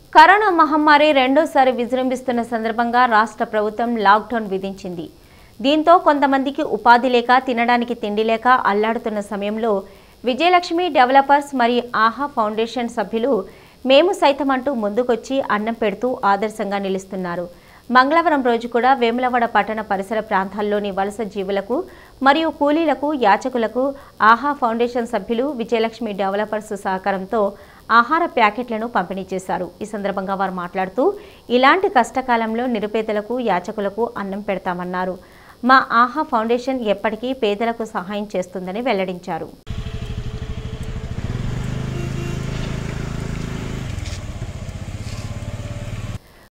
corona మహమ్మారి రెండోసారి విజృంభిస్తున్న సందర్భంగా రాష్ట్ర ప్రభుత్వం లాక్డౌన్ విధించింది దీంతో కొంతమందికి ఉపాధి లేక తినడానికి తిండి లేక అల్లాడుతున్న సమయంలో విజయలక్ష్మి డెవలపర్స్ మరియు ఆహా ఫౌండేషన్ సభ్యులు మేము సైతం అంటూ ముందుకొచ్చి అన్నం పెడుతూ ఆదర్శంగా నిలుస్తున్నారు మంగళవారం రోజు కూడా వేములవాడ పట్టణ పరిసర ప్రాంతాల్లోని వలస జీవులకు మరియు కూలీలకు యాచకులకు ఆహా ఫౌండేషన్ సభ్యులు విజయలక్ష్మి డెవలపర్స్ సహకారంతో ఆహార ప్యాకెట్లను పంపిణీ చేశారు ఈ సందర్భంగా వారు మాట్లాడుతూ ఇలాంటి కష్టకాలంలో నిరుపేదలకు యాచకులకు అన్నం పెడతామన్నారు మా ఆహా ఫౌండేషన్ ఎప్పటికీ పేదలకు సహాయం చేస్తుందని వెల్లడించారు